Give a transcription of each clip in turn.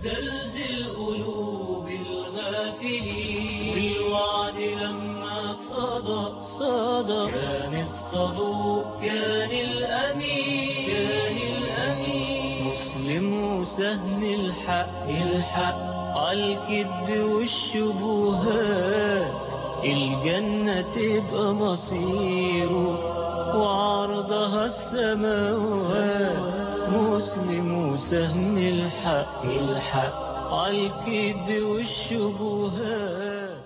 زلزل قلوب الغافلين بالوعد لما صدى صدى كان الصدوق كان الأمين كان الأمين مسلم وسهم الحق الحق عالكذب والشبهات الجنة تبقى مصيره وعرضها السماوات مسلم وسهم الحق الحق عالكذب والشبهات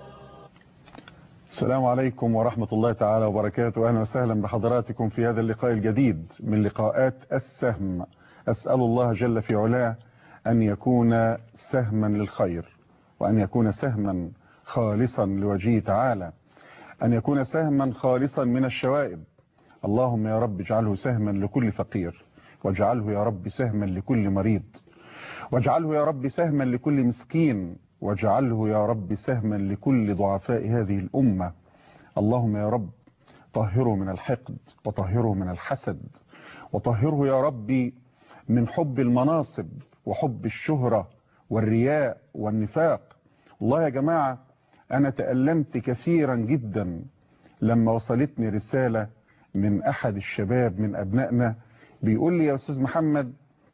السلام عليكم ورحمة الله تعالى وبركاته أهلا وسهلا بحضراتكم في هذا اللقاء الجديد من لقاءات السهم أسأل الله جل في علاه أن يكون سهما للخير وأن يكون سهما خالصا لوجهه تعالى أن يكون سهما خالصا من الشوائب اللهم يا رب اجعله سهما لكل فقير واجعله يا رب سهما لكل مريض واجعله يا رب سهما لكل مسكين واجعله يا رب سهما لكل ضعفاء هذه الأمة اللهم يا رب طهره من الحقد وطهره من الحسد وطهره يا رب من حب المناصب وحب الشهرة والرياء والنفاق والله يا جماعة أنا تألمت كثيرا جدا لما وصلتني رسالة من أحد الشباب من أبنائنا بيقول لي يا أستاذ محمد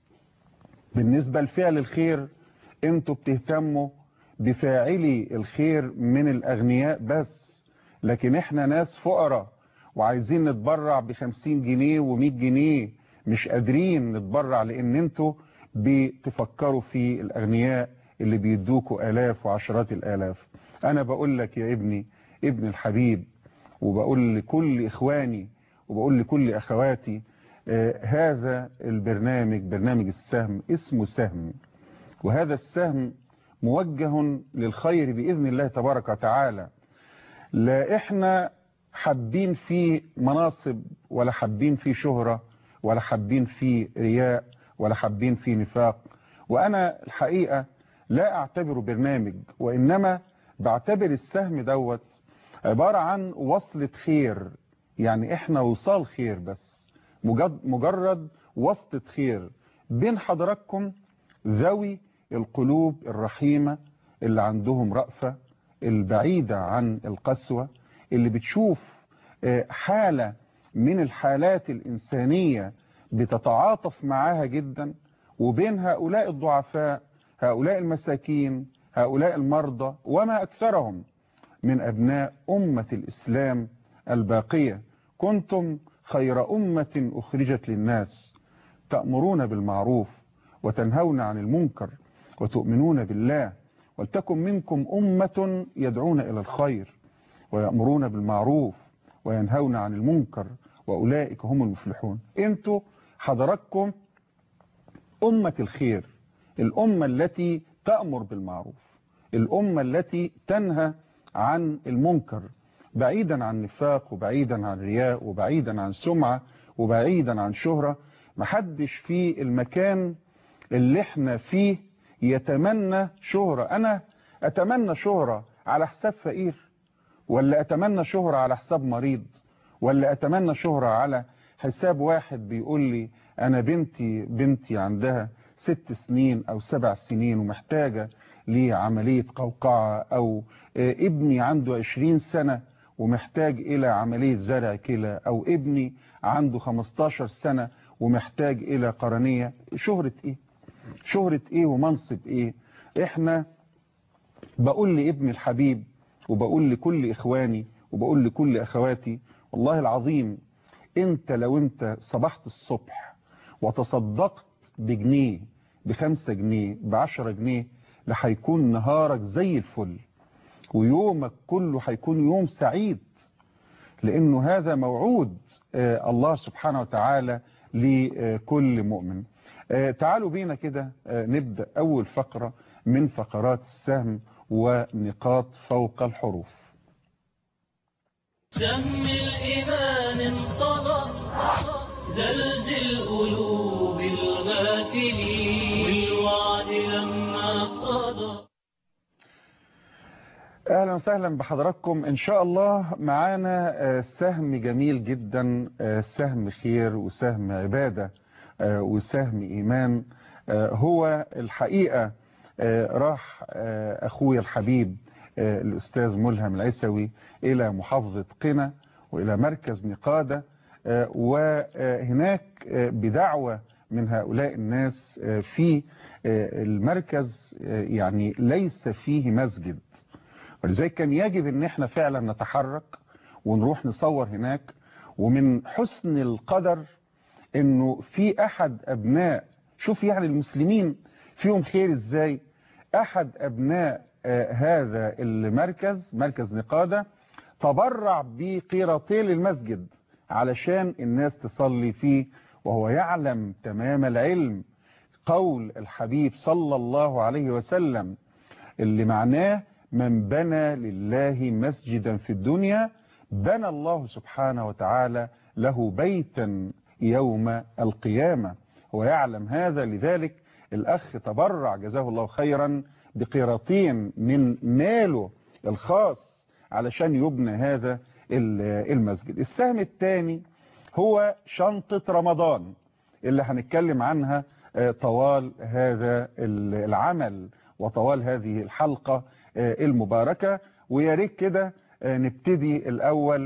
بالنسبة لفعل الخير انتوا بتهتموا بفاعلي الخير من الأغنياء بس لكن احنا ناس فقراء وعايزين نتبرع بخمسين جنيه ومئة جنيه مش قادرين نتبرع لان انتوا بتفكروا في الأغنياء اللي بيدوكوا آلاف وعشرات الآلاف أنا بقول لك يا ابني ابن الحبيب وبقول لكل إخواني وبقول لكل أخواتي آه هذا البرنامج برنامج السهم اسمه سهم وهذا السهم موجه للخير بإذن الله تبارك وتعالى لا إحنا حابين فيه مناصب ولا حابين فيه شهرة ولا حابين فيه رياء ولا حابين فيه نفاق وأنا الحقيقة لا أعتبره برنامج وإنما بعتبر السهم دوت عبارة عن وصلة خير يعني إحنا وصال خير بس مجرد وصلة خير بين حضراتكم ذوي القلوب الرحيمة اللي عندهم رأفة البعيدة عن القسوة اللي بتشوف حالة من الحالات الإنسانية بتتعاطف معاها جدا وبين هؤلاء الضعفاء هؤلاء المساكين هؤلاء المرضى وما أكثرهم من أبناء أمة الإسلام الباقية كنتم خير أمة أخرجت للناس تأمرون بالمعروف وتنهون عن المنكر وتؤمنون بالله ولتكن منكم أمة يدعون إلى الخير ويأمرون بالمعروف وينهون عن المنكر وأولئك هم المفلحون انتوا حضراتكم أمة الخير الأمة التي تأمر بالمعروف الأمة التي تنهى عن المنكر بعيدا عن نفاق وبعيدا عن رياء وبعيدا عن سمعة وبعيدا عن شهرة محدش في المكان اللي احنا فيه يتمنى شهرة أنا أتمنى شهرة على حساب فقير ولا أتمنى شهرة على حساب مريض ولا أتمنى شهرة على حساب واحد بيقول لي أنا بنتي بنتي عندها ست سنين أو سبع سنين ومحتاجة لعملية قوقعة أو ابني عنده عشرين سنة ومحتاج إلى عملية زرع كلى أو ابني عنده 15 سنة ومحتاج إلى قرنية شهرة إيه شهرة إيه ومنصب إيه إحنا بقول لابن الحبيب وبقول لكل إخواني وبقول لكل أخواتي والله العظيم انت لو انت صبحت الصبح وتصدقت بجنيه بخمسة جنيه بعشرة جنيه لحيكون نهارك زي الفل ويومك كله هيكون يوم سعيد لانه هذا موعود آه الله سبحانه وتعالى لكل مؤمن آه تعالوا بينا كده آه نبدأ اول فقرة من فقرات السهم ونقاط فوق الحروف سم الإيمان انقضى زلزل قلوب الغافلين بالوعد لما صدى اهلا وسهلا بحضراتكم ان شاء الله معانا سهم جميل جدا سهم خير وسهم عبادة وسهم ايمان هو الحقيقة راح أخوي الحبيب الأستاذ ملهم العسوي إلى محافظة قنا وإلى مركز نقادة وهناك بدعوة من هؤلاء الناس في المركز يعني ليس فيه مسجد ولذلك كان يجب ان احنا فعلا نتحرك ونروح نصور هناك ومن حسن القدر انه في احد ابناء شوف يعني المسلمين فيهم خير ازاي احد ابناء هذا المركز مركز نقادة تبرع بقيرتين للمسجد علشان الناس تصلي فيه وهو يعلم تمام العلم قول الحبيب صلى الله عليه وسلم اللي معناه من بنى لله مسجدا في الدنيا بنى الله سبحانه وتعالى له بيتا يوم القيامة هو يعلم هذا لذلك الأخ تبرع جزاه الله خيرا بقيرتين من ماله الخاص علشان يبنى هذا المسجد السهم الثاني هو شنطة رمضان اللي هنتكلم عنها طوال هذا العمل وطوال هذه الحلقة المباركة ويا ريت كده نبتدي الأول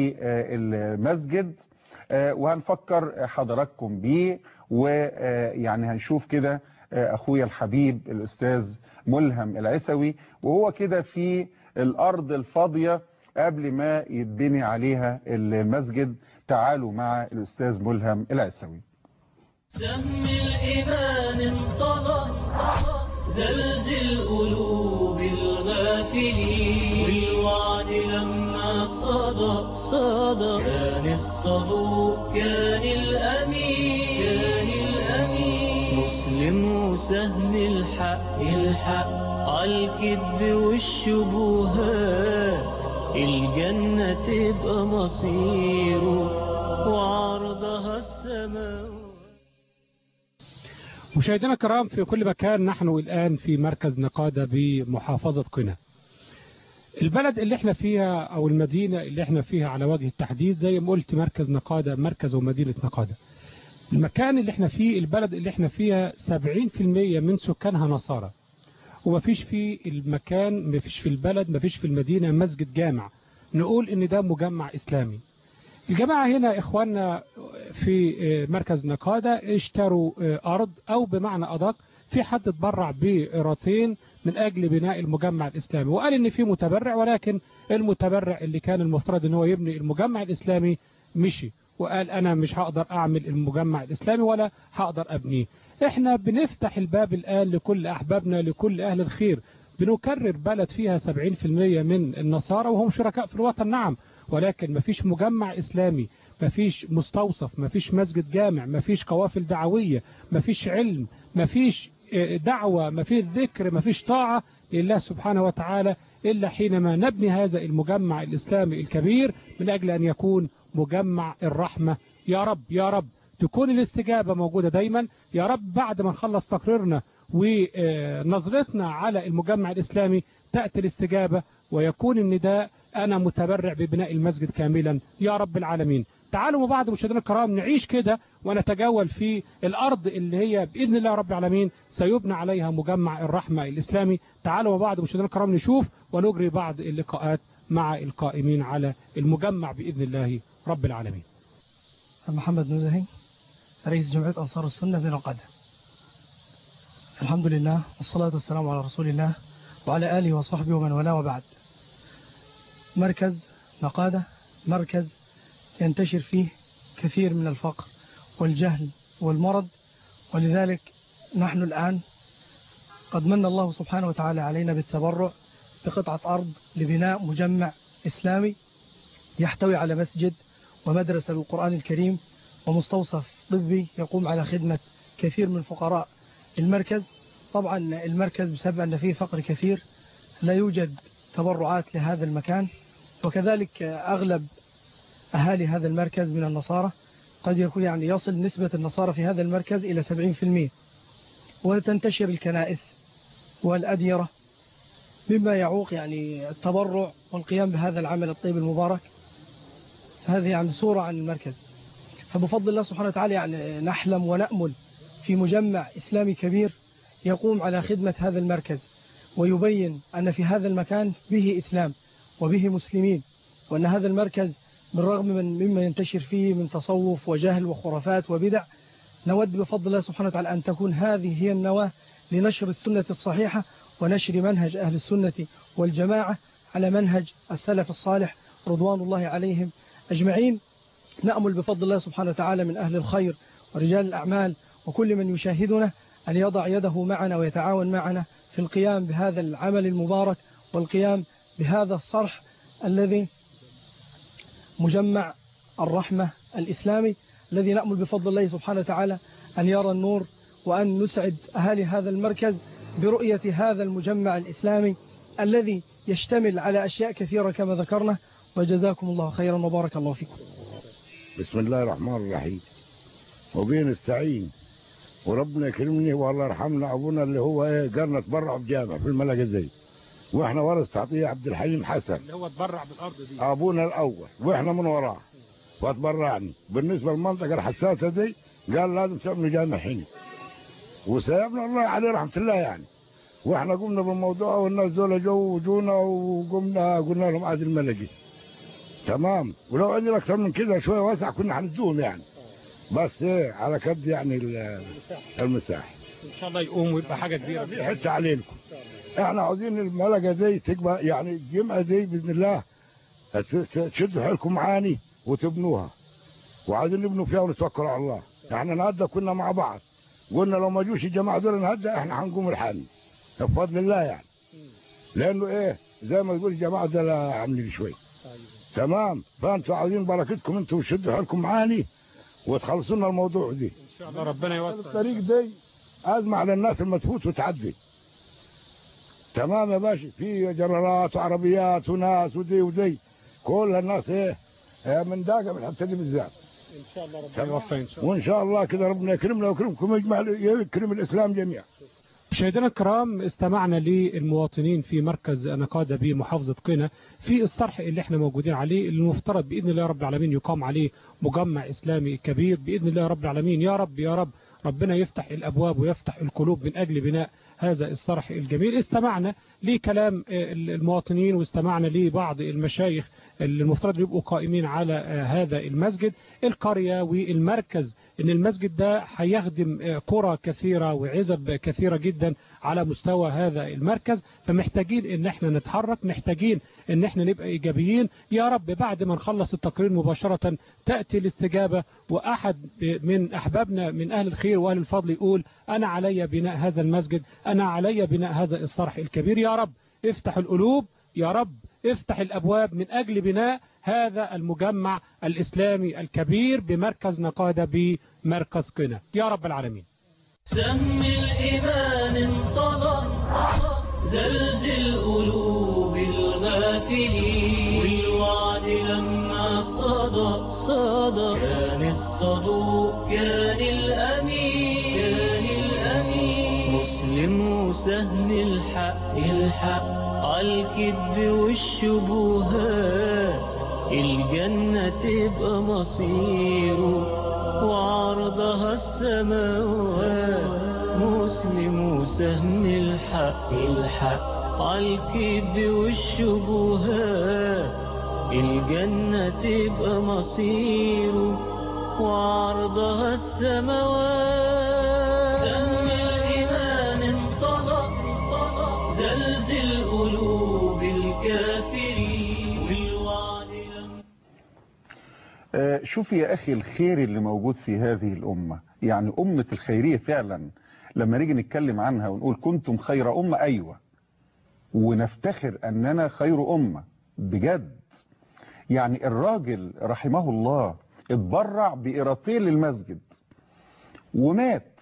بالمسجد وهنفكر حضراتكم بيه ويعني هنشوف كده أخويا الحبيب الأستاذ ملهم العسوي وهو كده في الأرض الفاضية قبل ما يتبني عليها المسجد تعالوا مع الأستاذ ملهم العسوي سم الإيمان انطلق زلزل قلوب الغافلين بالوعد لما صدى صدى كان الصدوق كان الأمين كان الأمين مسلم وسهم الحق الحق عالكذب والشبهات الجنة تبقى مصيره وعرضها السماوات مشاهدينا الكرام في كل مكان نحن الآن في مركز نقادة بمحافظة قنا البلد اللي احنا فيها او المدينة اللي احنا فيها على وجه التحديد زي ما قلت مركز نقادة مركز ومدينة نقادة المكان اللي احنا فيه البلد اللي احنا فيها 70% من سكانها نصارى ومفيش في المكان مفيش في البلد مفيش في المدينة مسجد جامع نقول ان ده مجمع اسلامي الجماعة هنا إخواننا في مركز نقادة اشتروا أرض أو بمعنى أدق في حد تبرع بقيرتين من أجل بناء المجمع الإسلامي وقال إن في متبرع ولكن المتبرع اللي كان المفترض إن هو يبني المجمع الإسلامي مشي وقال أنا مش هقدر أعمل المجمع الإسلامي ولا هقدر أبنيه إحنا بنفتح الباب الآن لكل أحبابنا لكل أهل الخير بنكرر بلد فيها 70% من النصارى وهم شركاء في الوطن نعم ولكن مفيش مجمع إسلامي مفيش مستوصف مفيش مسجد جامع مفيش قوافل دعوية مفيش علم مفيش دعوة مفيش ذكر مفيش طاعة لله سبحانه وتعالى إلا حينما نبني هذا المجمع الإسلامي الكبير من أجل أن يكون مجمع الرحمة يا رب يا رب تكون الاستجابة موجودة دايما يا رب بعد ما نخلص تقريرنا ونظرتنا على المجمع الإسلامي تأتي الاستجابة ويكون النداء أنا متبرع ببناء المسجد كاملا يا رب العالمين تعالوا مع بعض مشاهدينا الكرام نعيش كده ونتجول في الأرض اللي هي بإذن الله رب العالمين سيبنى عليها مجمع الرحمة الإسلامي تعالوا مع بعض مشاهدينا الكرام نشوف ونجري بعض اللقاءات مع القائمين على المجمع بإذن الله رب العالمين محمد نزهي رئيس جمعية أنصار السنة في نقادة الحمد لله والصلاة والسلام على رسول الله وعلى آله وصحبه ومن والاه وبعد مركز نقادة مركز ينتشر فيه كثير من الفقر والجهل والمرض ولذلك نحن الآن قد من الله سبحانه وتعالى علينا بالتبرع بقطعة أرض لبناء مجمع إسلامي يحتوي على مسجد ومدرسة للقرآن الكريم ومستوصف طبي يقوم على خدمة كثير من فقراء المركز طبعا المركز بسبب أن فيه فقر كثير لا يوجد تبرعات لهذا المكان وكذلك أغلب أهالي هذا المركز من النصارى قد يكون يعني يصل نسبة النصارى في هذا المركز إلى 70% وتنتشر الكنائس والأديرة مما يعوق يعني التبرع والقيام بهذا العمل الطيب المبارك هذه يعني صورة عن المركز فبفضل الله سبحانه وتعالى يعني نحلم ونأمل في مجمع إسلامي كبير يقوم على خدمة هذا المركز ويبين أن في هذا المكان به إسلام وبه مسلمين وأن هذا المركز بالرغم من مما ينتشر فيه من تصوف وجهل وخرافات وبدع نود بفضل الله سبحانه وتعالى أن تكون هذه هي النواة لنشر السنة الصحيحة ونشر منهج أهل السنة والجماعة على منهج السلف الصالح رضوان الله عليهم أجمعين نأمل بفضل الله سبحانه وتعالى من أهل الخير ورجال الأعمال وكل من يشاهدنا أن يضع يده معنا ويتعاون معنا في القيام بهذا العمل المبارك والقيام بهذا الصرح الذي مجمع الرحمة الإسلامي الذي نأمل بفضل الله سبحانه وتعالى أن يرى النور وأن نسعد أهالي هذا المركز برؤية هذا المجمع الإسلامي الذي يشتمل على أشياء كثيرة كما ذكرنا وجزاكم الله خيرا وبارك الله فيكم بسم الله الرحمن الرحيم وبه نستعين وربنا يكرمني والله يرحمنا ابونا اللي هو ايه قرنا تبرع بجامع في الملقا زي واحنا ورث تعطيه عبد الحليم حسن اللي هو اتبرع بالارض دي ابونا الاول واحنا من وراه فتبرعني بالنسبه للمنطقه الحساسه دي قال لازم تعملوا جامع هنا وسيبنا الله عليه رحمه الله يعني واحنا قمنا بالموضوع والناس دول جو وجونا وقمنا قلنا لهم عاد الملقي تمام ولو عندنا اكثر من كده شويه واسع كنا حنزوم يعني بس ايه على قد يعني ال- المساحه ان شاء الله يقوم ويبقى حاجه كبيره في حته عليكم احنا عاوزين الملقه دي تبقى يعني الجمعه دي باذن الله ت- ت- تشدوا حيلكم معاني وتبنوها وعايزين نبنوا فيها ونتوكل على الله احنا نهدى كنا مع بعض قلنا لو ما جوش الجماعه دول نهدى احنا هنقوم لحالنا بفضل الله يعني لانه ايه زي ما تقول الجماعه دول عاملين شوي تمام فانتوا عاوزين بركتكم انتوا وشدوا حيلكم معاني وتخلصوا لنا الموضوع دي ان شاء الله ربنا يوسع الطريق دي ازمه على الناس لما تفوت وتعدي تمام يا باشا في جرارات وعربيات وناس ودي ودي كل الناس ايه آه، من داقه من الحته دي بالذات ان شاء الله ربنا يوفق ان شاء الله وان شاء الله كده ربنا يكرمنا ويكرمكم ويجمع يكرم الاسلام جميعا مشاهدينا الكرام استمعنا للمواطنين في مركز نقادة بمحافظة قنا في الصرح اللي احنا موجودين عليه اللي المفترض بإذن الله رب العالمين يقام عليه مجمع إسلامي كبير بإذن الله رب العالمين يا رب يا رب ربنا يفتح الأبواب ويفتح القلوب من أجل بناء هذا الصرح الجميل استمعنا لكلام آه، المواطنين واستمعنا لبعض المشايخ اللي المفترض يبقوا قائمين على آه، هذا المسجد القرية والمركز ان المسجد ده هيخدم آه، قرى كثيرة وعزب كثيرة جدا على مستوى هذا المركز فمحتاجين ان احنا نتحرك محتاجين ان احنا نبقى ايجابيين يا رب بعد ما نخلص التقرير مباشرة تأتي الاستجابة واحد من احبابنا من اهل الخير واهل الفضل يقول انا علي بناء هذا المسجد انا علي بناء هذا الصرح الكبير يا رب افتح القلوب يا رب افتح الابواب من اجل بناء هذا المجمع الاسلامي الكبير بمركز نقادة بمركز قنا يا رب العالمين سهم الإيمان انطلق زلزل قلوب الغافلين بالوعد لما صدى صدى كان الصدوق كان الأمين كان الأمين مسلم وسهم الحق الحق عالكذب والشبهات الجنة تبقى مصيره وعرضها السماوات مسلم وسهم الحق الحق عالكذب والشبهات الجنة تبقى مصيره وعرضها السماوات سهم الإيمان انطلق زلزل قلوب الكافرين بالوعد لم آه، شوف يا أخي الخير اللي موجود في هذه الأمة يعني أمة الخيرية فعلا لما نيجي نتكلم عنها ونقول كنتم خير أمة أيوة ونفتخر أننا خير أمة بجد يعني الراجل رحمه الله اتبرع بإيراتين للمسجد ومات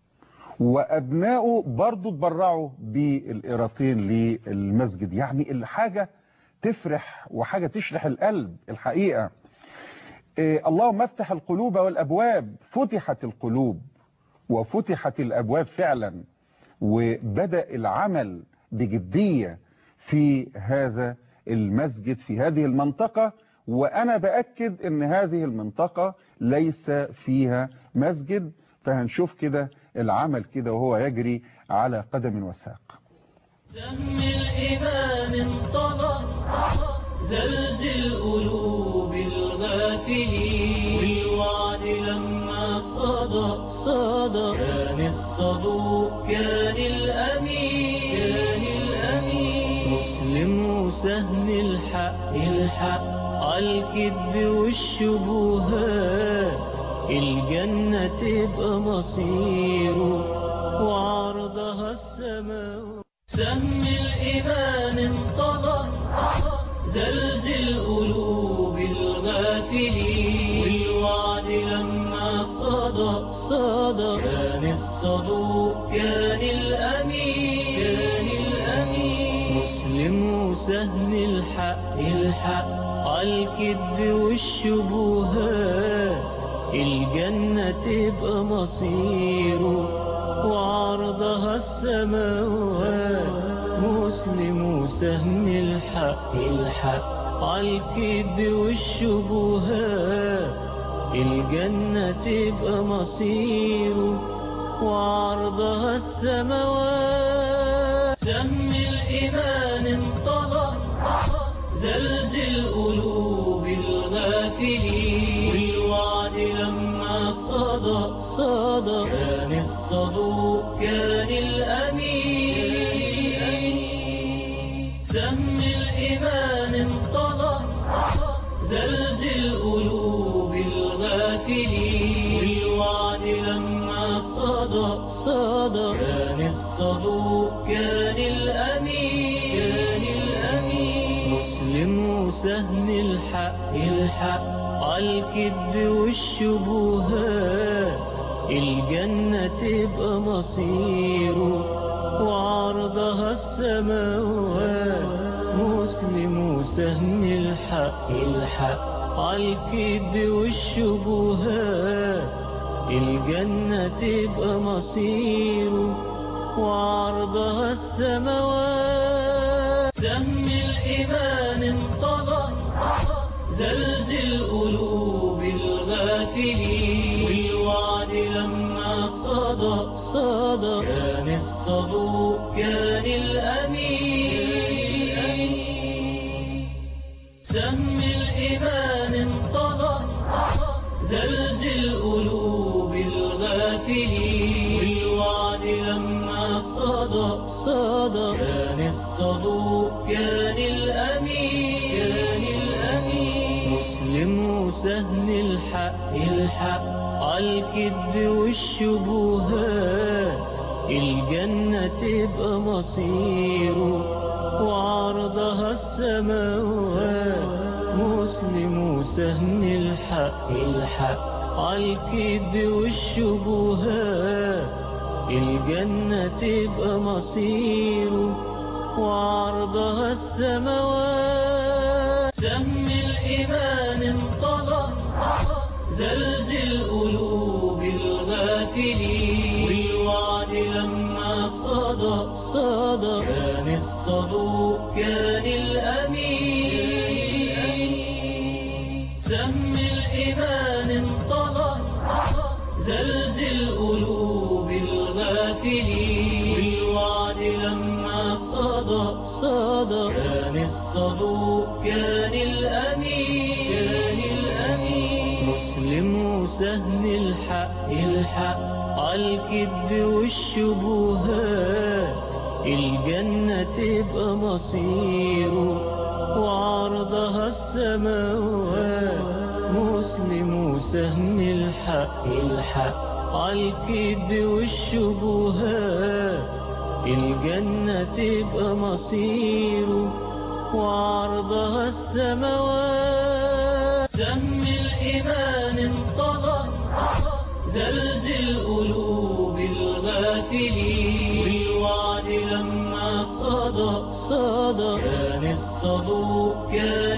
وأبنائه برضو اتبرعوا بالإيراتين للمسجد يعني الحاجة تفرح وحاجة تشرح القلب الحقيقة إيه، اللهم افتح القلوب والأبواب فتحت القلوب وفتحت الأبواب فعلا وبدأ العمل بجدية في هذا المسجد في هذه المنطقة وأنا بأكد أن هذه المنطقة ليس فيها مسجد فهنشوف كده العمل كده وهو يجري على قدم وساق سهم الإيمان انطلق زلزل قلوب الغافلين بالوعد لما صدى صدى كان الصدوق كان الأمين كان الأمين مسلم وسهم الحق الحق عالكذب والشبهات الجنة تبقى مصيره وعرضها السماوات سهم الإيمان انطلق زلزل قلوب الغافلين بالوعد لما صدى صدى كان الصدوق كان الأمين كان الأمين مسلم وسهم الحق الحق عالكذب والشبهات الجنة تبقى مصيره وعرضها السماوات مسلم وسهم الحق الحق عالكذب والشبهات الجنة تبقى مصيره وعرضها السماوات سهم الإيمان انطلق زلزل قلوب الغافلين بالوعد لما صدى صدى كان الصدوق كان الأمين سهم الإيمان انطلق زلزل قلوب الغافلين بالوعد لما صدى صدى كان الصدوق كان الأمين كان الأمين مسلم وسهم الحق الحق عالكذب والشبهات الجنة تبقى مصيره وعرضها السماوات مسلم وسهم الحق الحق عالكذب والشبهات الجنة تبقى مصيره وعرضها السماوات سهم الإيمان انطلق زلزل قلوب الغافلين بالوعد لما صدى صدى كان الصدوق كان الأمين سهم الإيمان انطلق زلزل قلوب الغافلين بالوعد لما صدى صدى كان الصدوق كان الأمين كان الأمين مسلم وسهم الحق الحق عالكذب والشبهات الجنة تبقى مصيره وعرضها السماوات مسلم وسهم الحق الحق عالكذب والشبهات الجنة تبقى مصيره وعرضها السماوات سهم الإيمان انطلق زلزل قلوب الغافلين بالوعد لما صدى صدى كان الصدوق كان الأمين سهم الإيمان انطلق زلزل قلوب الغافلين بالوعد لما صدى صدى كان الصدوق كان الأمين كان الأمين مسلم وسهم الحق الحق عالكذب والشبهات الجنة تبقى مصيره وعرضها السماوات مسلم وسهم الحق الحق عالكذب والشبهات الجنة تبقى مصيره وعرضها السماوات سهم الإيمان انطلق زلزل قلوب الغافلين بالوعد لما صدى صدى كان الصدوق كان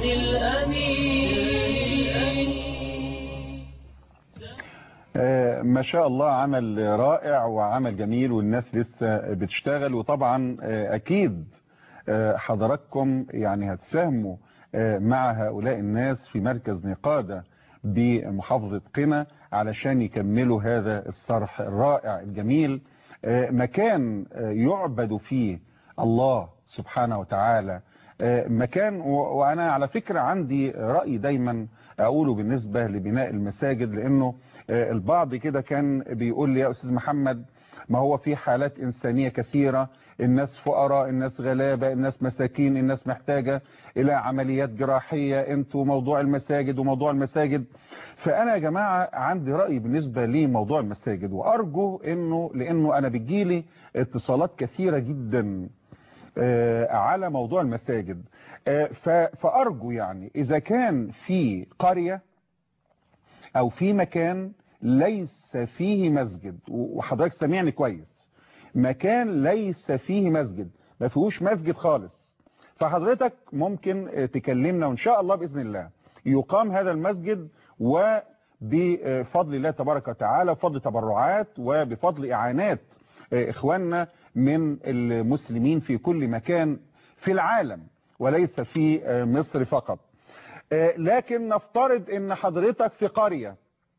الأمين آه، ما شاء الله عمل رائع وعمل جميل والناس لسه بتشتغل وطبعا آه، أكيد آه، حضراتكم يعني هتساهموا آه، مع هؤلاء الناس في مركز نقادة بمحافظة قنا علشان يكملوا هذا الصرح الرائع الجميل آه، مكان آه، يعبد فيه الله سبحانه وتعالى آه، مكان و- وأنا على فكرة عندي رأي دايما أقوله بالنسبة لبناء المساجد لأنه آه، البعض كده كان بيقول لي يا أستاذ محمد ما هو في حالات إنسانية كثيرة الناس فقراء الناس غلابة الناس مساكين الناس محتاجة إلى عمليات جراحية انتوا موضوع المساجد وموضوع المساجد فأنا يا جماعة عندي رأي بالنسبة لموضوع المساجد وأرجو أنه لأنه أنا بتجيلي اتصالات كثيرة جدا آه، على موضوع المساجد آه، ف- فأرجو يعني إذا كان في قرية أو في مكان ليس فيه مسجد وحضرتك سامعني كويس مكان ليس فيه مسجد ما فيهوش مسجد خالص فحضرتك ممكن آه، تكلمنا وإن شاء الله بإذن الله يقام هذا المسجد وبفضل الله تبارك وتعالى وفضل تبرعات وبفضل إعانات آه، إخواننا من المسلمين في كل مكان في العالم وليس في آه، مصر فقط آه، لكن نفترض ان حضرتك في قرية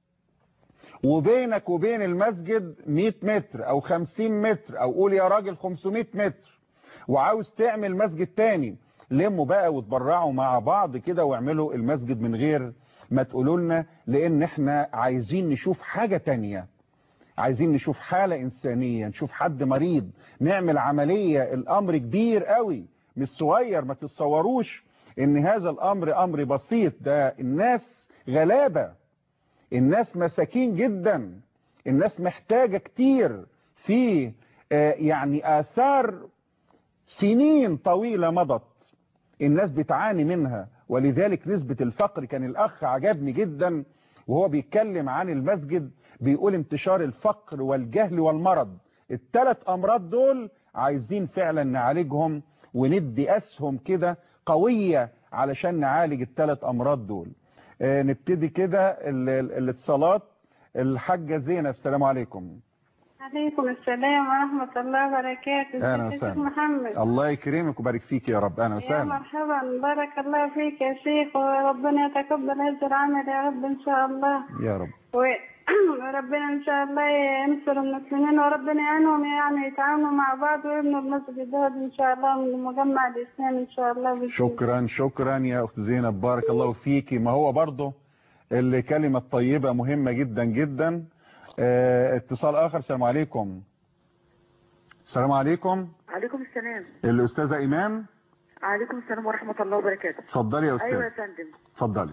وبينك وبين المسجد 100 متر او 50 متر او قول يا راجل 500 متر وعاوز تعمل مسجد تاني لموا بقى وتبرعوا مع بعض كده واعملوا المسجد من غير ما تقولوا لنا لان احنا عايزين نشوف حاجة تانية عايزين نشوف حالة انسانية نشوف حد مريض نعمل عملية الامر كبير قوي مش صغير ما تتصوروش ان هذا الامر امر بسيط ده الناس غلابة الناس مساكين جدا الناس محتاجة كتير في آه، يعني آثار سنين طويلة مضت الناس بتعاني منها ولذلك نسبة الفقر كان الأخ عجبني جدا وهو بيتكلم عن المسجد بيقول انتشار الفقر والجهل والمرض الثلاث أمراض دول عايزين فعلا نعالجهم وندي أسهم كده قوية علشان نعالج الثلاث أمراض دول آه، نبتدي كده ال- ال- الاتصالات الحاجة زينب السلام عليكم عليكم السلام ورحمة الله وبركاته أهلا ازيك يا وسهلا. شيخ محمد الله يكرمك ويبارك فيك يا رب أهلا يا وسهلا مرحبا بارك الله فيك يا شيخ وربنا يتقبل هذا العمل يا رب إن شاء الله يا رب و- وربنا إن شاء الله ينصر المسلمين وربنا يعينهم يعني يتعاونوا مع بعض ويبنوا المسجد هذا إن شاء الله من المجمع الإسلامي إن شاء الله بإذن الله. شكرا شكرا يا أخت زينب بارك الله فيكي ما هو برضه الكلمة الطيبة مهمة جدا جدا اه اتصال آخر السلام عليكم السلام عليكم عليكم السلام الأستاذة إيمان عليكم السلام ورحمة الله وبركاته اتفضلي يا أيوة يا أستاذ فندم اتفضلي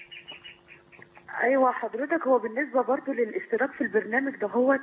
أيوة حضرتك هو بالنسبة برضو للاشتراك في البرنامج ده هو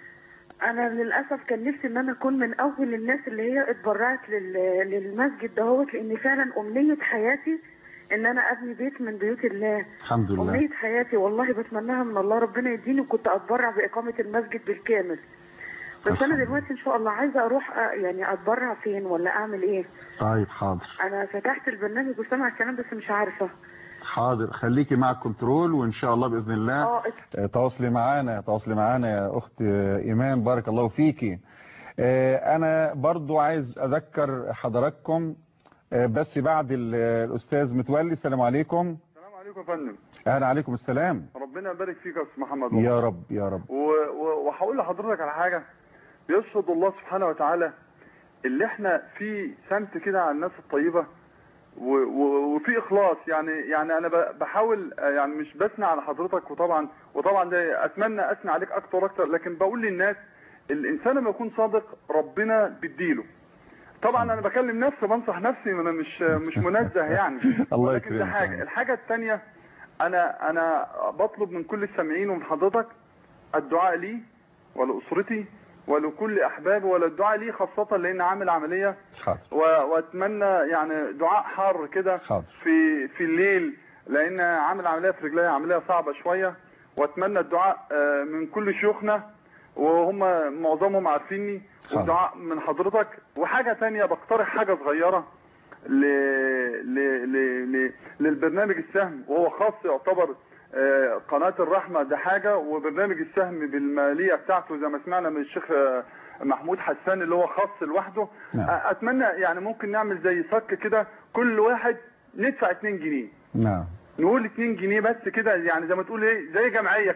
أنا للأسف كان نفسي إن أنا أكون من أول الناس اللي هي اتبرعت لل- للمسجد دهوت لأن فعلا أمنية حياتي إن أنا أبني بيت من بيوت الله الحمد لله أمنية حياتي والله بتمناها من الله ربنا يديني وكنت أتبرع بإقامة المسجد بالكامل بس أنا دلوقتي إن شاء الله عايزة أروح أ- يعني أتبرع فين ولا أعمل إيه طيب حاضر أنا فتحت البرنامج وسامع الكلام بس مش عارفة حاضر خليكي مع الكنترول وإن شاء الله بإذن الله اه آه، تواصلي معانا تواصلي معانا يا أخت آه، إيمان بارك الله فيكي آه، أنا برضو عايز أذكر حضراتكم آه، بس بعد ال- الأستاذ متولي السلام عليكم السلام عليكم يا فندم أهلا عليكم السلام ربنا يبارك فيك يا استاذ محمد يا رب يا رب و- و- وهقول لحضرتك على حاجه يشهد الله سبحانه وتعالى اللي احنا في سمت كده على الناس الطيبه و- و- وفي اخلاص يعني يعني انا ب- بحاول آه، يعني مش بثني على حضرتك وطبعا وطبعا ده اتمنى اثني عليك اكتر واكتر لكن بقول للناس الانسان لما يكون صادق ربنا بيديله طبعا انا بكلم نفسي بنصح نفسي انا مش مش منزه يعني الله ولكن ده يكرمك. حاجه الحاجه الثانيه انا انا بطلب من كل السامعين ومن حضرتك الدعاء لي ولاسرتي ولكل احبابي وللدعاء لي خاصه لان عامل عمليه حاضر و- واتمنى يعني دعاء حار كده حاضر. في في الليل لان عامل عمليه في رجلي عمليه صعبه شويه واتمنى الدعاء آه، من كل شيوخنا وهم معظمهم عارفيني حاضر. ودعاء من حضرتك وحاجه تانية بقترح حاجه صغيره ل... ل... ل... ل... للبرنامج السهم وهو خاص يعتبر آه، قناة الرحمة ده حاجة وبرنامج السهم بالمالية بتاعته زي ما سمعنا من الشيخ آه، محمود حسان اللي هو خاص لوحده نعم. آه، اتمنى يعني ممكن نعمل زي صك كده كل واحد ندفع 2 جنيه نعم نقول 2 جنيه بس كده يعني زي ما تقول ايه زي جمعيه كده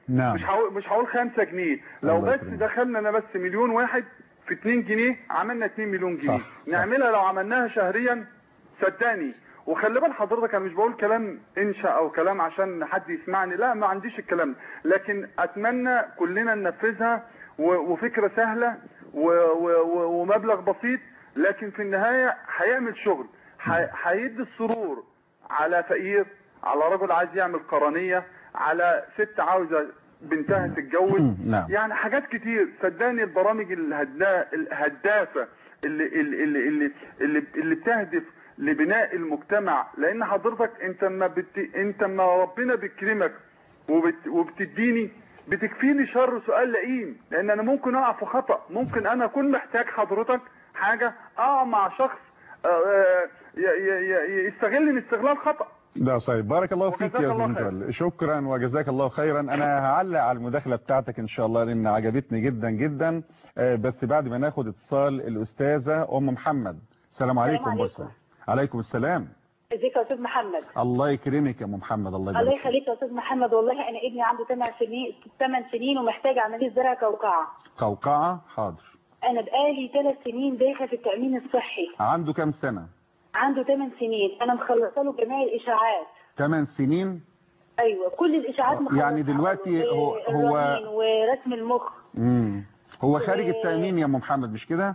نعم مش هقول مش هقول 5 جنيه لو الله بس يكرمك. دخلنا انا بس مليون واحد في 2 جنيه عملنا 2 مليون جنيه صح، صح. نعملها لو عملناها شهريا صدقني وخلي بال حضرتك انا مش بقول كلام انشا او كلام عشان حد يسمعني لا ما عنديش الكلام ده. لكن اتمنى كلنا ننفذها و- وفكره سهله و- و- و- ومبلغ بسيط لكن في النهايه هيعمل شغل ح- هيدي السرور على فقير على رجل عايز يعمل قرنيه على ست عاوزه بنتها تتجوز نعم. يعني حاجات كتير صدقني البرامج الهدا الهدافه اللي اللي اللي اللي, اللي, اللي بتهدف لبناء المجتمع لان حضرتك انت ما بت... انت ما ربنا بيكرمك وبت... وبتديني بتكفيني شر سؤال لئيم لان انا ممكن اقع في خطا ممكن انا اكون محتاج حضرتك حاجه اقع مع شخص آه، آه، ي... ي... ي... يستغلني استغلال خطا ده صحيح بارك الله فيك وجزاك يا الله استاذ خير. متولي شكرا وجزاك الله خيرا انا هعلق على المداخله بتاعتك ان شاء الله لان عجبتني جدا جدا آه، بس بعد ما ناخد اتصال الاستاذه ام محمد السلام عليكم عليكم. بصر عليكم السلام ازيك يا استاذ محمد الله يكرمك يا ام محمد الله الله يبارك فيك يخليك يا استاذ محمد والله انا ابني عنده 8 سنين 8 سنين ومحتاج عمليه زرع قوقعه قوقعه حاضر انا بقالي 3 سنين داخل في التامين الصحي عنده كام سنه عنده 8 سنين انا مخلصه له جميع الاشاعات 8 سنين ايوه كل الاشاعات مخلصه يعني دلوقتي هو- هو- الرنين ورسم المخ امم هو خارج و- التامين يا ام محمد مش كده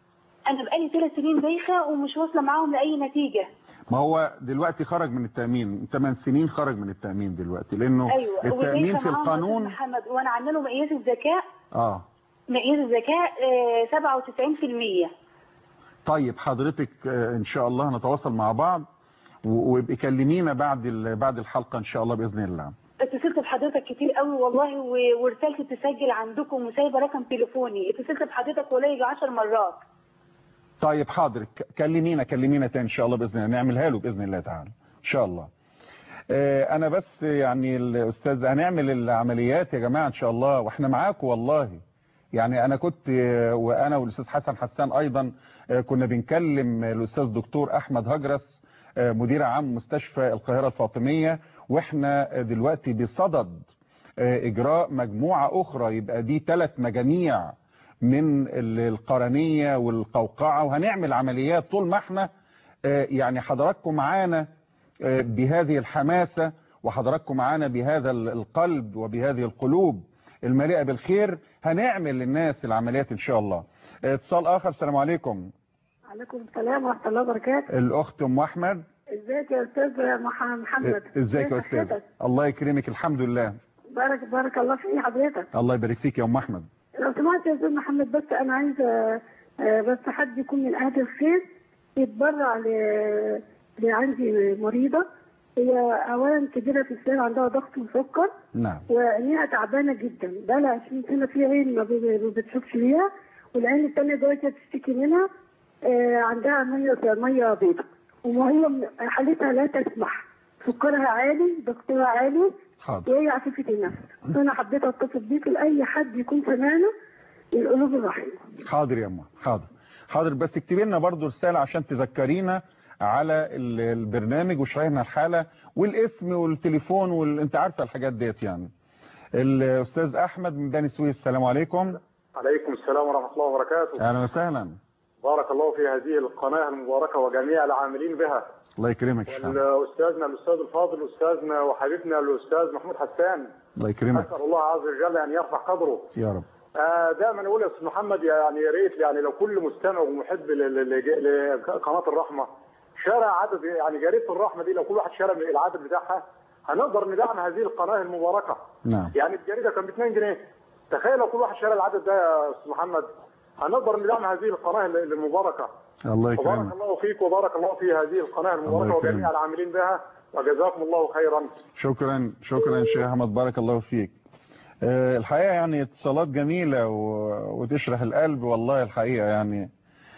انا بقالي 3 سنين دايخه ومش واصله معاهم لاي نتيجه ما هو دلوقتي خرج من التامين 8 سنين خرج من التامين دلوقتي لانه ايوه التامين ودايخة في معاهم يا أستاذ القانون محمد وانا عامله له مقياس الذكاء اه مقياس الذكاء آه، 97% طيب حضرتك آه، ان شاء الله نتواصل مع بعض و- وابقي كلمينا بعد ال- بعد الحلقه ان شاء الله باذن الله اتصلت بحضرتك كتير قوي والله و- ورسالتي تسجل عندكم وسايبه رقم تليفوني اتصلت بحضرتك ولا يجي 10 مرات طيب حاضر ك- كلمينا كلمينا تاني ان شاء الله باذن الله نعملها له باذن الله تعالى ان شاء الله آه، انا بس يعني الاستاذ هنعمل العمليات يا جماعه ان شاء الله واحنا معاكم والله يعني انا كنت آه، وانا والاستاذ حسن حسان ايضا آه، كنا بنكلم الاستاذ دكتور احمد هجرس آه، مدير عام مستشفى القاهره الفاطميه واحنا آه، دلوقتي بصدد آه، اجراء مجموعه اخرى يبقى دي ثلاث مجاميع من ال- القرنيه والقوقعه وهنعمل عمليات طول ما احنا آه، يعني حضراتكم معانا آه، بهذه الحماسة وحضراتكم معانا بهذا ال- القلب وبهذه القلوب المليئة بالخير هنعمل للناس العمليات إن شاء الله آه، اتصال آخر السلام عليكم عليكم السلام ورحمة الله وبركاته الأخت أم أحمد ازيك يا استاذ مح- محمد آه، ازيك يا ازي أستاذ صحتك؟ الله يكرمك الحمد لله بارك بارك الله في حضرتك الله يبارك فيك يا أم أحمد لو سمحت يا استاذ محمد بس انا عايزه آه، بس حد يكون من اهل الخير يتبرع ل اللي عندي مريضه هي اولا كبيره في السن عندها ضغط وسكر نعم وعينيها تعبانه جدا بقى لها 20 سنه في عين ما بي- ما بتشوفش بيها والعين الثانيه دلوقتي بتشتكي منها آه، عندها ميه ميه بيضاء وهي م- حالتها لا تسمح سكرها عالي ضغطها عالي حاضر وهي عفيفه النفس فانا حبيت اتصل بيك لاي حد يكون سمعنا القلوب الرحيمه حاضر يا أم حاضر حاضر بس اكتبي لنا برضو رسالة عشان تذكرينا على ال- البرنامج واشرحي لنا الحالة والاسم والتليفون وال... انت عارفة الحاجات ديت يعني الأستاذ أحمد من بني سويس السلام عليكم عليكم السلام ورحمة الله وبركاته أهلا وسهلا بارك الله في هذه القناة المباركة وجميع العاملين بها الله يكرمك يا شيخ. والأستاذنا الأستاذ الفاضل أستاذنا وحبيبنا الأستاذ محمود حسان الله يكرمك أسأل الله عز وجل أن يرفع قدره يا رب آه، دائما اقول يا استاذ محمد يعني يا ريت يعني لو كل مستمع ومحب ل- ل- ل- لقناه الرحمه شارع عدد يعني جريده الرحمه دي لو كل واحد شارع العدد بتاعها هنقدر ندعم هذه القناه المباركه نعم يعني الجريده كان ب 2 جنيه تخيل لو كل واحد شارع العدد ده يا استاذ محمد هنقدر ندعم هذه القناه المباركه الله وبارك يكرمك الله فيك وبارك الله في هذه القناه الله المباركه يكرمك. وجميع العاملين بها وجزاكم الله خيرا شكرا شكرا يا شيخ احمد بارك الله فيك آه، الحقيقة يعني اتصالات جميلة و- وتشرح القلب والله الحقيقة يعني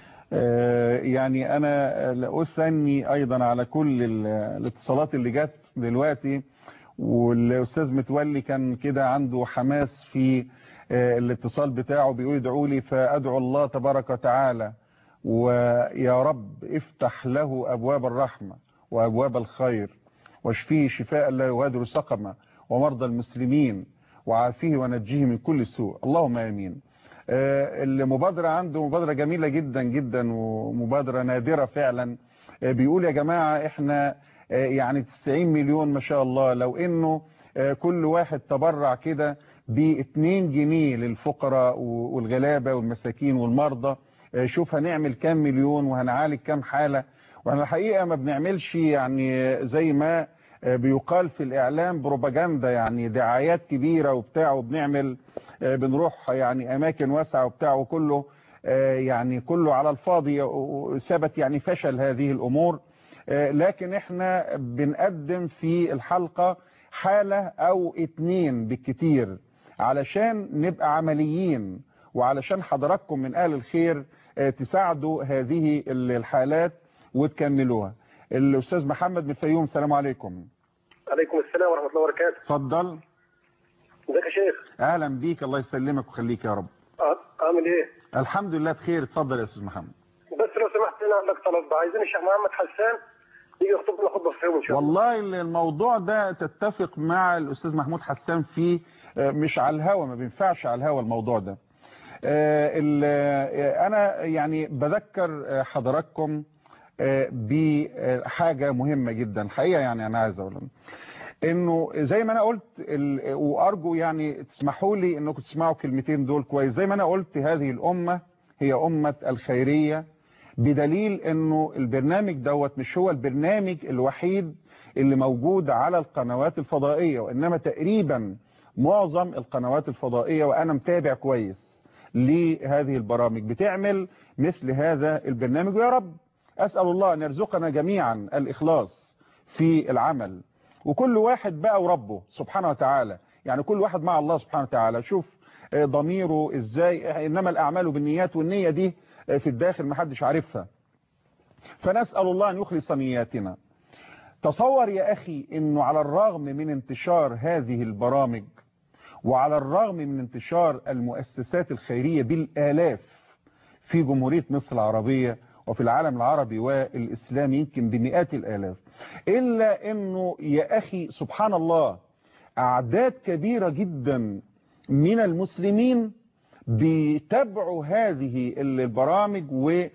آه، يعني أنا أثني أيضا على كل ال- الاتصالات اللي جت دلوقتي والأستاذ متولي كان كده عنده حماس في آه، الاتصال بتاعه بيقول ادعوا لي فأدعو الله تبارك وتعالى ويا رب افتح له أبواب الرحمة وأبواب الخير واشفيه شفاء لا يغادر سقما ومرضى المسلمين وعافيه ونجيه من كل سوء اللهم امين آه، المبادرة عنده مبادرة جميلة جدا جدا ومبادرة نادرة فعلا آه، بيقول يا جماعة احنا آه، يعني 90 مليون ما شاء الله لو انه آه، كل واحد تبرع كده ب 2 جنيه للفقراء والغلابة والمساكين والمرضى آه، شوف هنعمل كام مليون وهنعالج كام حالة واحنا الحقيقة ما بنعملش يعني زي ما آه، بيقال في الإعلام بروباجندا يعني دعايات كبيرة وبتاع وبنعمل آه، بنروح يعني أماكن واسعة وبتاع وكله آه، يعني كله على الفاضي وثبت يعني فشل هذه الأمور آه، لكن احنا بنقدم في الحلقة حالة أو اتنين بالكتير علشان نبقى عمليين وعلشان حضراتكم من أهل الخير آه، تساعدوا هذه الحالات وتكملوها الأستاذ محمد من الفيوم السلام عليكم عليكم السلام ورحمة الله وبركاته اتفضل ازيك يا شيخ أهلا بيك الله يسلمك ويخليك يا رب آه، عامل ايه الحمد لله بخير اتفضل يا أستاذ محمد بس لو سمحت لنا عندك طلب عايزين الشيخ محمد حسان يجي يخطب لنا خطبة في يوم ان شاء الله والله الموضوع ده تتفق مع الأستاذ محمود حسان فيه آه، مش على الهوا ما بينفعش على الهوا الموضوع ده آه، ال- آه، أنا يعني بذكر آه، حضراتكم آه، بحاجة مهمة جدا الحقيقة يعني أنا عايز أقول انه زي ما انا قلت ال... وارجو يعني تسمحوا لي انكم تسمعوا كلمتين دول كويس زي ما انا قلت هذه الامة هي امة الخيرية بدليل انه البرنامج دوت مش هو البرنامج الوحيد اللي موجود على القنوات الفضائية وانما تقريبا معظم القنوات الفضائية وانا متابع كويس لهذه البرامج بتعمل مثل هذا البرنامج ويا رب اسأل الله ان يرزقنا جميعا الاخلاص في العمل وكل واحد بقى وربه سبحانه وتعالى يعني كل واحد مع الله سبحانه وتعالى شوف آه، ضميره ازاي انما الاعمال بالنيات والنية دي آه، في الداخل محدش عارفها فنسأل الله ان يخلص نياتنا تصور يا اخي انه على الرغم من انتشار هذه البرامج وعلى الرغم من انتشار المؤسسات الخيرية بالالاف في جمهورية مصر العربية وفي العالم العربي والإسلامي يمكن بمئات الآلاف إلا أنه يا أخي سبحان الله أعداد كبيرة جدا من المسلمين بيتابعوا هذه البرامج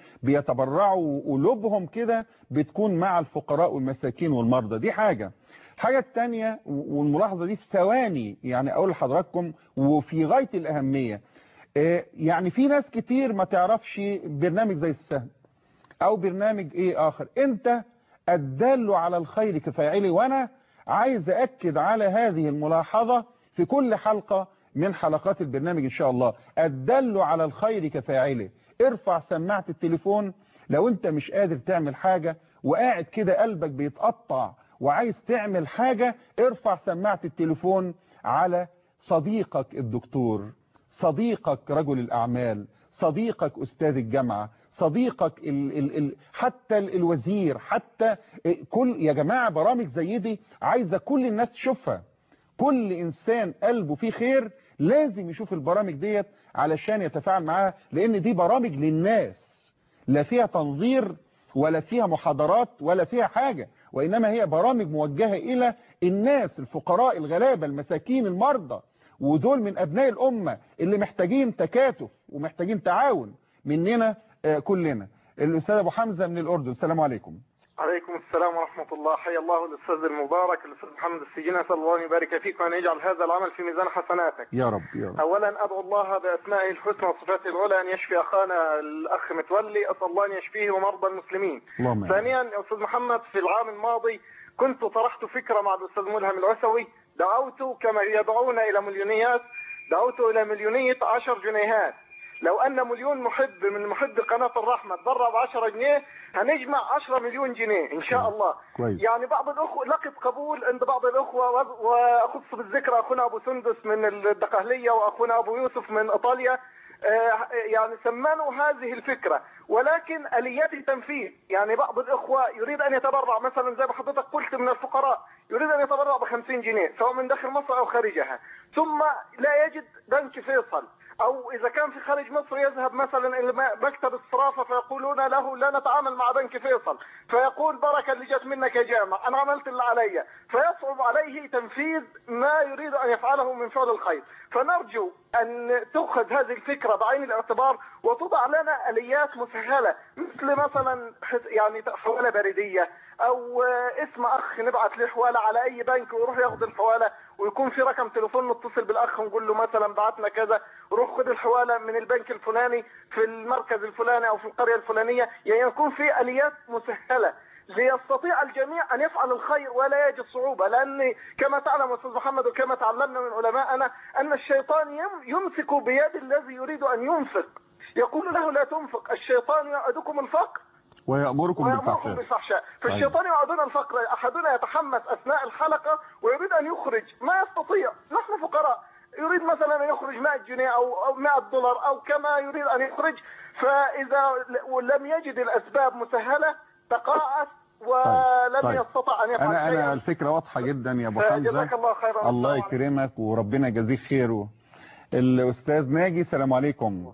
وبيتبرعوا قلوبهم كده بتكون مع الفقراء والمساكين والمرضى دي حاجة الحاجة التانية والملاحظة دي في ثواني يعني أقول لحضراتكم وفي غاية الأهمية آه، يعني في ناس كتير ما تعرفش برنامج زي السهم او برنامج ايه اخر انت الدال على الخير كفاعله وانا عايز اكد على هذه الملاحظة في كل حلقة من حلقات البرنامج ان شاء الله الدل على الخير كفاعله ارفع سماعة التليفون لو انت مش قادر تعمل حاجة وقاعد كده قلبك بيتقطع وعايز تعمل حاجة ارفع سماعة التليفون على صديقك الدكتور صديقك رجل الأعمال صديقك أستاذ الجامعة صديقك ال ال ال حتى ال الوزير حتى كل يا جماعة برامج زي دي عايزة كل الناس تشوفها كل إنسان قلبه فيه خير لازم يشوف البرامج ديت علشان يتفاعل معاها لأن دي برامج للناس لا فيها تنظير ولا فيها محاضرات ولا فيها حاجة وإنما هي برامج موجهة إلى الناس الفقراء الغلابة المساكين المرضى ودول من أبناء الأمة اللي محتاجين تكاتف ومحتاجين تعاون مننا آه، كلنا الأستاذ أبو حمزة من الأردن السلام عليكم عليكم السلام ورحمة الله حيا الله الأستاذ المبارك الأستاذ محمد السجين أسأل الله أن يبارك فيك وأن يجعل هذا العمل في ميزان حسناتك يا رب يا رب أولا أدعو الله بأسمائه الحسنى وصفاته العلى أن يشفي أخانا الأخ متولي أسأل الله أن يشفيه ومرضى المسلمين اللهم آمين. ثانيا يا أستاذ محمد في العام الماضي كنت طرحت فكرة مع الأستاذ ملهم العسوي دعوت كما يدعون إلى مليونيات دعوت إلى مليونية 10 جنيهات لو أن مليون محب من محب قناة الرحمة تبرع ب 10 جنيه هنجمع 10 مليون جنيه إن شاء الله كويس. يعني بعض الأخوة لقت قبول عند بعض الأخوة و- وأخص بالذكر أخونا أبو سندس من الدقهلية وأخونا أبو يوسف من إيطاليا آه، يعني سمنوا هذه الفكرة ولكن آليات التنفيذ يعني بعض الإخوة يريد أن يتبرع مثلا زي ما حضرتك قلت من الفقراء يريد أن يتبرع ب 50 جنيه سواء من داخل مصر أو خارجها ثم لا يجد بنك فيصل او اذا كان في خارج مصر يذهب مثلا الى مكتب الصرافه فيقولون له لا نتعامل مع بنك فيصل فيقول بركه اللي جت منك يا جامع انا عملت اللي علي فيصعب عليه تنفيذ ما يريد ان يفعله من فعل الخير فنرجو ان تؤخذ هذه الفكره بعين الاعتبار وتضع لنا اليات مسهله مثل مثلا يعني حواله بريديه او اسم اخ نبعت له حواله على اي بنك ويروح ياخذ الحواله ويكون في رقم تليفون نتصل بالاخ ونقول له مثلا بعتنا كذا روح خد الحواله من البنك الفلاني في المركز الفلاني او في القريه الفلانيه يعني يكون في اليات مسهله ليستطيع الجميع ان يفعل الخير ولا يجد صعوبه لان كما تعلم استاذ محمد وكما تعلمنا من علمائنا ان الشيطان يمسك بيد الذي يريد ان ينفق يقول له لا تنفق الشيطان يعدكم الفقر ويأمركم ويأمركم بالفحشاء بالفحشاء صحيح. فالشيطان يعدون الفقر أحدنا يتحمس أثناء الحلقة ويريد أن يخرج ما يستطيع نحن فقراء يريد مثلا أن يخرج 100 جنيه أو أو 100 دولار أو كما يريد أن يخرج فإذا لم يجد الأسباب مسهلة تقاعس ولم طيب. يستطع أن يفعل انا انا شيئا الفكره واضحه جدا يا ابو حمزه جزاك الله خيرا الله يكرمك وربنا يجازيك خيره الاستاذ ناجي السلام عليكم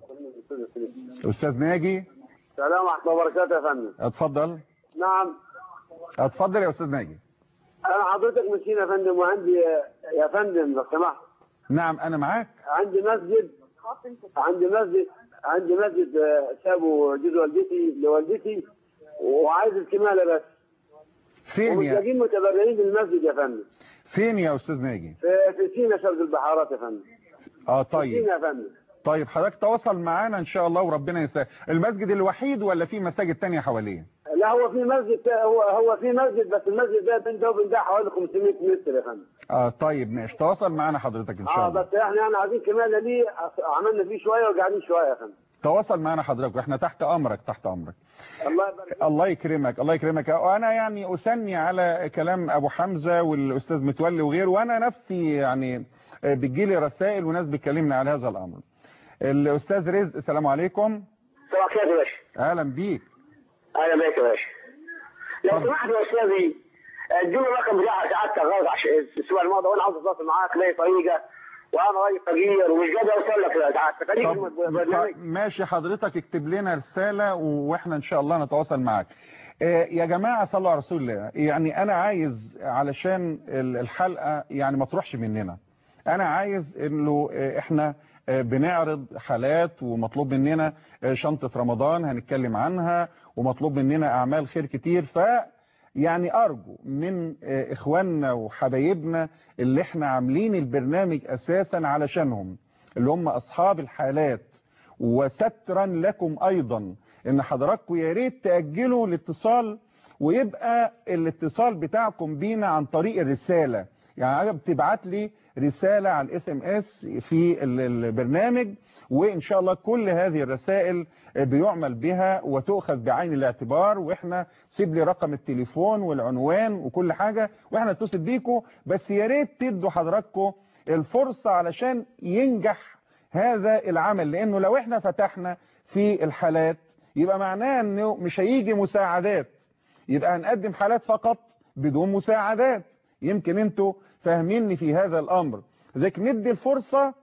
استاذ ناجي السلام ورحمة الله وبركاته يا فندم اتفضل نعم اتفضل يا استاذ ناجي أنا حضرتك مسكين يا فندم وعندي يا فندم لو سمحت نعم انا معاك عندي مسجد عندي مسجد عندي مسجد آه، سابه جوز والدتي لوالدتي وعايز الكمالة بس فين ومش يا لاقيين متبرعين بالمسجد يا فندم فين يا استاذ ناجي في في سينا شرق البحارات يا فندم اه في طيب سينا يا فندم طيب حضرتك تواصل معانا ان شاء الله وربنا يسهل المسجد الوحيد ولا في مساجد تانية حواليه لا هو في مسجد هو هو في مسجد بس المسجد ده بين ده وبين ده حوالي 500 متر يا فندم اه طيب ماشي تواصل معانا حضرتك ان شاء اه الله بس احنا يعني عايزين كمالة ليه عملنا فيه شوية وقاعدين شوية يا فندم تواصل معنا حضرتك واحنا تحت امرك تحت امرك الله يبارك الله يكرمك الله يكرمك وانا يعني اثني على كلام ابو حمزه والاستاذ متولي وغيره وانا نفسي يعني بتجيلي رسائل وناس بتكلمني على هذا الامر الاستاذ رزق السلام عليكم صباح الخير يا باشا اهلا بيك اهلا بيك يا باشا لو سمحت يا استاذي اديني الرقم بتاع سعادتك غلط عشان الاسبوع الماضي وانا عاوز اتواصل معاك لاي طريقه وانا راجل فقير ومش قادر اوصل لك يا سعادتك خليك في طب البرنامج ماشي حضرتك اكتب لنا رسالة واحنا ان شاء الله نتواصل معاك آه، يا جماعة صلوا على رسول الله يعني انا عايز علشان ال- الحلقة يعني ما تروحش مننا انا عايز انه آه، احنا آه، بنعرض حالات ومطلوب مننا آه، شنطة رمضان هنتكلم عنها ومطلوب مننا اعمال خير كتير ف يعني ارجو من آه، اخواننا وحبايبنا اللي احنا عاملين البرنامج اساسا علشانهم اللي هم اصحاب الحالات وسترا لكم ايضا ان حضراتكم يا ريت تاجلوا الاتصال ويبقى الاتصال بتاعكم بينا عن طريق الرساله يعني بتبعت لي رساله على الاس ام اس في ال- البرنامج وان شاء الله كل هذه الرسائل بيعمل بها وتؤخذ بعين الاعتبار واحنا سيب لي رقم التليفون والعنوان وكل حاجه واحنا نتصل بيكم بس يا ريت تدوا حضراتكم الفرصه علشان ينجح هذا العمل لانه لو احنا فتحنا في الحالات يبقى معناه انه مش هيجي مساعدات يبقى هنقدم حالات فقط بدون مساعدات يمكن انتوا فاهميني في هذا الامر لذلك ندي الفرصة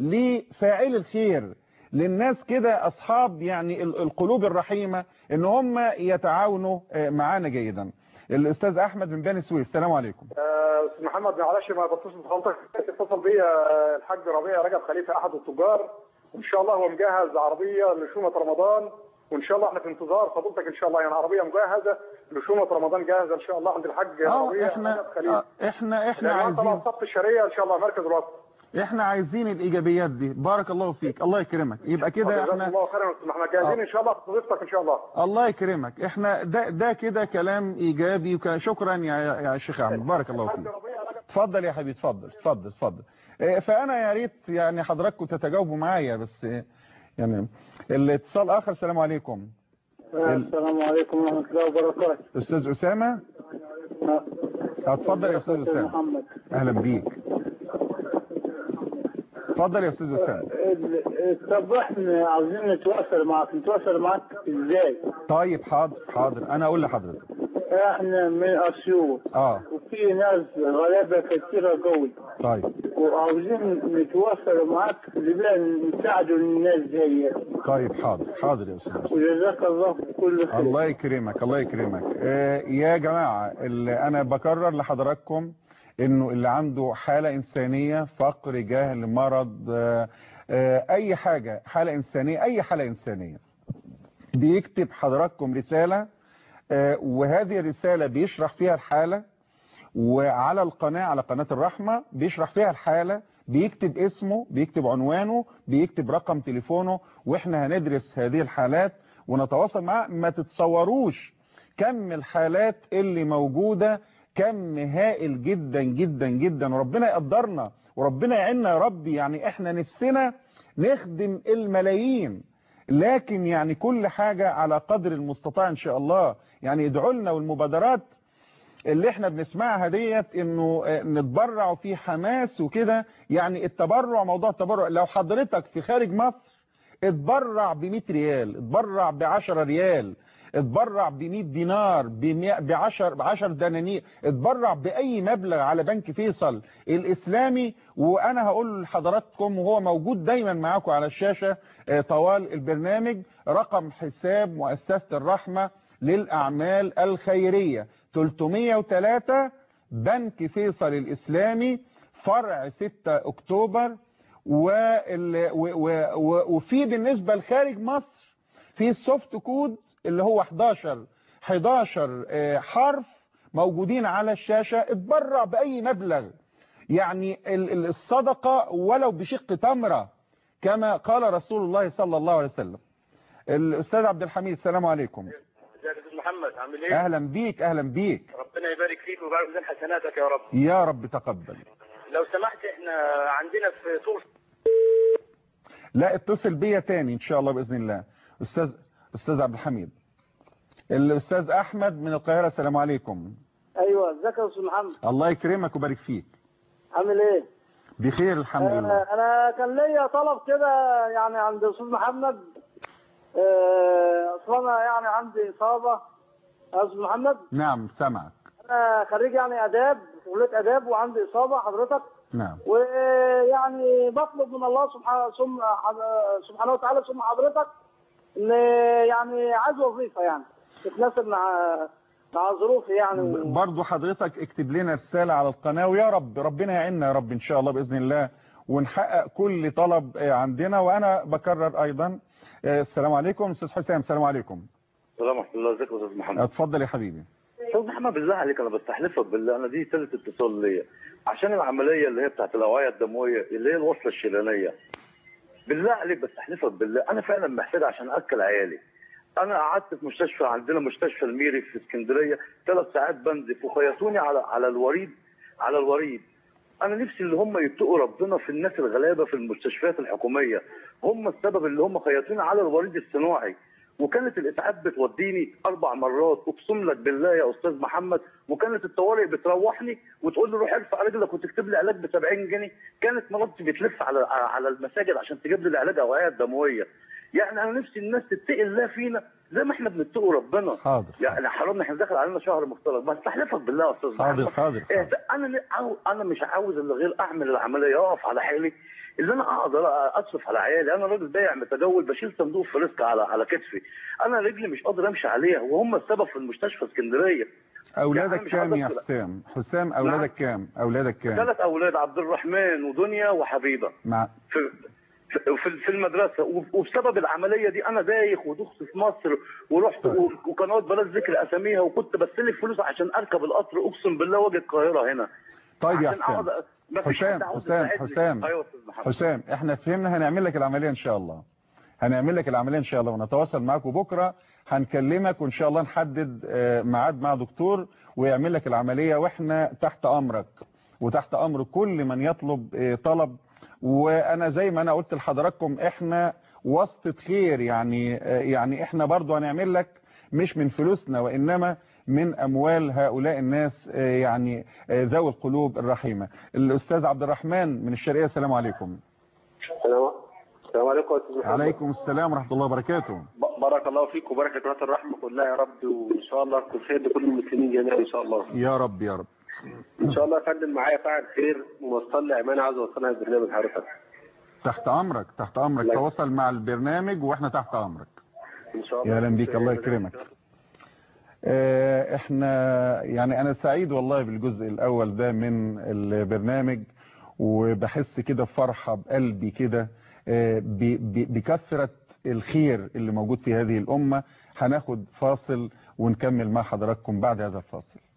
لفاعل الخير للناس كده اصحاب يعني ال- القلوب الرحيمة ان هم يتعاونوا آه، معانا جيدا الاستاذ احمد من بني سويف السلام عليكم آه، استاذ محمد معلش ما بتصل بحضرتك اتصل بيا آه، الحاج ربيع رجب خليفه احد التجار وان شاء الله هو مجهز عربيه لشومه رمضان وان شاء الله احنا في انتظار فضيلتك ان شاء الله يعني عربيه مجهزه لشومه رمضان جاهزه ان شاء الله عند الحاج اه ربيع احنا رجب خليفه آه، احنا احنا لأن طبعا عايزين صف الشرقيه ان شاء الله مركز الوسط احنا عايزين الايجابيات دي بارك الله فيك الله يكرمك يبقى كده جزاكم احنا الله خيرا يا استاذ محمد جاهزين آه. ان شاء الله في ضيفتك ان شاء الله الله يكرمك احنا ده ده كده كلام ايجابي وك- شكرا يا يا شيخ احمد بارك الله فيك اتفضل يا حبيبي اتفضل اتفضل اتفضل اه، فانا يا ريت يعني حضراتكم تتجاوبوا معايا بس اه، يعني الاتصال اخر السلام عليكم السلام عليكم ورحمة الله وبركاته استاذ اسامه اتفضل يا استاذ اسامه محمد اهلا بيك اتفضل يا استاذ اسامه ال- طب احنا عاوزين نتواصل معك نتواصل معك ازاي؟ طيب حاضر حاضر انا اقول لحضرتك احنا من اسيوط اه وفي ناس غلابة كثيرة قوي طيب وعاوزين نتواصل معاك لبقى نساعدوا الناس زي طيب حاضر حاضر يا استاذ وجزاك الله كل خير الله يكرمك الله يكرمك آه، يا جماعة اللي أنا بكرر لحضراتكم إنه اللي عنده حالة إنسانية فقر جهل مرض آه، آه، أي حاجة حالة إنسانية أي حالة إنسانية بيكتب حضراتكم رسالة آه، وهذه الرسالة بيشرح فيها الحالة وعلى القناة على قناة الرحمة بيشرح فيها الحالة بيكتب اسمه بيكتب عنوانه بيكتب رقم تليفونه واحنا هندرس هذه الحالات ونتواصل معاه ما تتصوروش كم الحالات اللي موجودة كم هائل جدا جدا جدا وربنا يقدرنا وربنا يعيننا يا رب يعني احنا نفسنا نخدم الملايين لكن يعني كل حاجة على قدر المستطاع ان شاء الله يعني ادعوا لنا والمبادرات اللي احنا بنسمعها ديت انه آه، نتبرع في حماس وكده يعني التبرع موضوع التبرع لو حضرتك في خارج مصر اتبرع ب 100 ريال اتبرع ب 10 ريال اتبرع ب 100 دينار ب 10 ب 10 دنانير اتبرع باي مبلغ على بنك فيصل الاسلامي وانا هقول لحضراتكم وهو موجود دايما معاكم على الشاشه آه، طوال البرنامج رقم حساب مؤسسه الرحمه للاعمال الخيريه 303 بنك فيصل الاسلامي فرع 6 اكتوبر وال- و- و- و- وفي بالنسبه لخارج مصر في السوفت كود اللي هو 11 11 آه، حرف موجودين على الشاشة اتبرع بأي مبلغ يعني ال- ال- الصدقة ولو بشق تمرة كما قال رسول الله صلى الله عليه وسلم الأستاذ عبد الحميد السلام عليكم ازيك يا استاذ محمد عامل ايه؟ أهلا بيك أهلا بيك ربنا يبارك فيك ويبارك في حسناتك يا رب يا رب تقبل لو سمحت احنا عندنا في طول لا اتصل بيا تاني إن شاء الله بإذن الله أستاذ أستاذ عبد الحميد الأستاذ أحمد من القاهرة السلام عليكم ايوه ازيك يا استاذ محمد الله يكرمك ويبارك فيك عامل ايه؟ بخير الحمد لله آه، انا كان ليا طلب كده يعني عند استاذ محمد آه، اصل انا يعني عندي اصابه يا استاذ محمد نعم سمعك انا خريج يعني اداب كليه اداب وعندي اصابه حضرتك نعم ويعني بطلب من الله سبحانه ثم سبحانه وتعالى ثم حضرتك ان يعني عايز وظيفه يعني تتناسب مع مع ظروفي يعني برضو حضرتك اكتب لنا رسالة على القناة ويا رب ربنا يعيننا يا رب ان شاء الله بإذن الله ونحقق كل طلب آه، عندنا وانا بكرر ايضا آه، السلام عليكم استاذ حسام السلام عليكم السلام ورحمه الله ازيك يا استاذ محمد اتفضل يا حبيبي استاذ محمد بالله عليك انا بستحلفك بالله انا دي ثالث اتصال ليا عشان العمليه اللي هي بتاعت الاوعيه الدمويه اللي هي الوصله الشريانيه بالله عليك بستحلفك بالله انا فعلا محتاج عشان اكل عيالي انا قعدت في مستشفى عندنا مستشفى الميري في اسكندريه ثلاث ساعات بنزف وخيطوني على على الوريد على الوريد انا نفسي اللي هم يتقوا ربنا في الناس الغلابه في المستشفيات الحكوميه هم السبب اللي هم خيطوني على الوريد الصناعي وكانت الاسعاف بتوديني اربع مرات اقسم لك بالله يا استاذ محمد وكانت الطوارئ بتروحني وتقول لي روح ارفع رجلك وتكتب لي علاج ب 70 جنيه كانت مراتي بتلف على على المساجد عشان تجيب لي العلاج اوعيه دمويه يعني انا نفسي الناس تتقي الله فينا زي ما احنا بنتقوا ربنا حاضر يعني حرام احنا داخل علينا شهر مختلط بس استحلفك بالله يا استاذ حاضر محمد حاضر إيه ده؟ انا ن- عاو- انا مش عاوز الا غير اعمل العمليه اقف على حالي اللي انا اقدر اصرف على عيالي انا راجل بايع متجول بشيل صندوق فريسك على على كتفي انا رجلي مش قادر امشي عليها وهم السبب في المستشفى اسكندريه اولادك يعني مش كام يا عاوز أدخل- حسام حسام اولادك كام اولادك كام ثلاث اولاد عبد الرحمن ودنيا وحبيبه مع في في- في في المدرسه وب- وبسبب العمليه دي انا دايخ ودخت في مصر ورحت و- وقنوات بلاش ذكر اساميها وكنت بستلف فلوس عشان اركب القطر اقسم بالله واجي القاهره هنا طيب يا عشان حسام أقعد- مفيش حسام حد عاوز حسام يساعدني. حسام ايوه يا استاذ محمد حسام احنا فهمنا هنعمل لك العملية ان شاء الله هنعمل لك العملية ان شاء الله ونتواصل معاك وبكرة هنكلمك وان شاء الله نحدد آه، ميعاد مع دكتور ويعمل لك العملية واحنا تحت امرك وتحت امر كل من يطلب آه، طلب وانا زي ما انا قلت لحضراتكم احنا واسطة خير يعني آه، يعني احنا برضو هنعمل لك مش من فلوسنا وانما من اموال هؤلاء الناس آه، يعني آه، ذوي القلوب الرحيمة الاستاذ عبد الرحمن من الشرقية السلام عليكم السلام السلام عليكم يا استاذ محمد عليكم السلام ورحمة الله وبركاته ب- بارك الله فيك وبارك قناه الرحمه كلها يا رب وان شاء الله كل خير لكل المسلمين جميعا ان شاء الله يا رب يا رب ان شاء الله يا فندم معايا فاعل خير موصل لي امانه عاوز اوصلها لبرنامج حضرتك تحت امرك تحت امرك تواصل مع البرنامج واحنا تحت امرك ان شاء الله يا اهلا بيك الله يكرمك آه، احنا يعني انا سعيد والله بالجزء الاول ده من البرنامج وبحس كده بفرحة بقلبي كده آه، ب- ب- بكثرة الخير اللي موجود في هذه الأمة هناخد فاصل ونكمل مع حضراتكم بعد هذا الفاصل